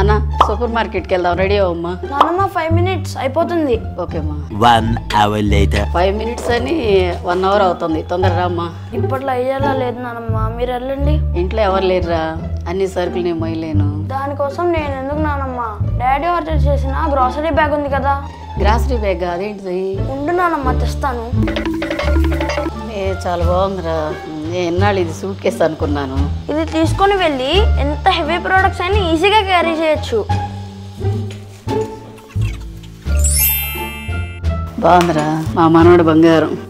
నాన్న సూపర్ మార్కెట్కి వెళ్దాం రెడీ అవ్వమ్మా నానమ్మ ఫైవ్ మినిట్స్ అయిపోతుంది ఓకేమ్మా One hour later. Five minutes అని వన్ అవర్ అవుతుంది తొందరగా అమ్మా ఇప్పట్లో అయ్యేలా లేదు నానమ్మ మీరు వెళ్ళండి ఇంట్లో ఎవరు లేరురా అన్ని సరుకులు నేను మొయ్యలేను దానికోసం నేను ఎందుకు నానమ్మ డాడీ ఆర్డర్ చేసిన గ్రాసరీ బ్యాగ్ ఉంది కదా గ్రాసరీ బ్యాగ్ అదేంటిది ఉండు నానమ్మ తెస్తాను ఏ చాలా బాగుందిరా నేను ఎన్నాళ్ళు ఇది సూట్ కేసు అనుకున్నాను ఇది తీసుకొని వెళ్ళి ఎంత హెవీ ప్రోడక్ట్స్ అయినా ఈజీగా క్యారీ చేయొచ్చు బాగుందిరా మా మనవడు బంగారం